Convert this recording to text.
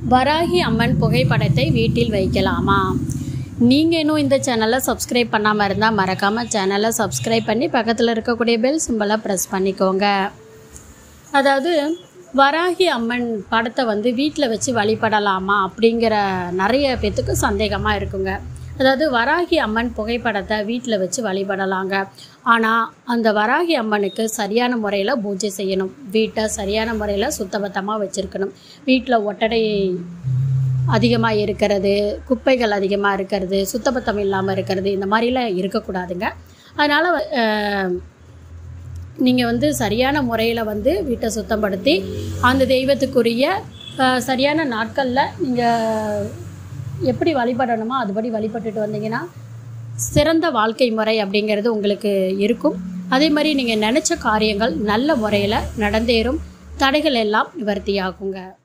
வராகி அம்மன் புகைப்படத்தை வீட்டில் வைக்கலாமா நீங்கள் இன்னும் இந்த சேனலை சப்ஸ்கிரைப் பண்ணாமல் இருந்தால் மறக்காமல் சேனலை சப்ஸ்கிரைப் பண்ணி பக்கத்தில் இருக்கக்கூடிய பெல் சிம்பலை ப்ரெஸ் பண்ணிக்கோங்க அதாவது வராகி அம்மன் படத்தை வந்து வீட்டில் வச்சு வழிபடலாமா அப்படிங்கிற நிறைய பேத்துக்கு சந்தேகமாக இருக்குங்க அதாவது வராகி அம்மன் புகைப்படத்தை வீட்டில் வச்சு வழிபடலாங்க ஆனால் அந்த வராகி அம்மனுக்கு சரியான முறையில் பூஜை செய்யணும் வீட்டை சரியான முறையில் சுத்தபத்தமாக வச்சுருக்கணும் வீட்டில் ஒட்டடை அதிகமாக இருக்கிறது குப்பைகள் அதிகமாக இருக்கிறது சுத்தபத்தம் இல்லாமல் இருக்கிறது இந்த மாதிரிலாம் இருக்கக்கூடாதுங்க அதனால் நீங்கள் வந்து சரியான முறையில் வந்து வீட்டை சுத்தப்படுத்தி அந்த தெய்வத்துக்குரிய அஹ், சரியான நாட்களில் நீங்கள் எப்படி வழிபடணுமோ அதுபடி வழிபட்டுட்டு வந்தீங்கன்னா சிறந்த வாழ்க்கை முறை அப்படிங்கிறது உங்களுக்கு இருக்கும் அதே மாதிரி நீங்கள் நினச்ச காரியங்கள் நல்ல முறையில் நடந்தேறும் தடைகள் எல்லாம் நிவர்த்தியாகுங்க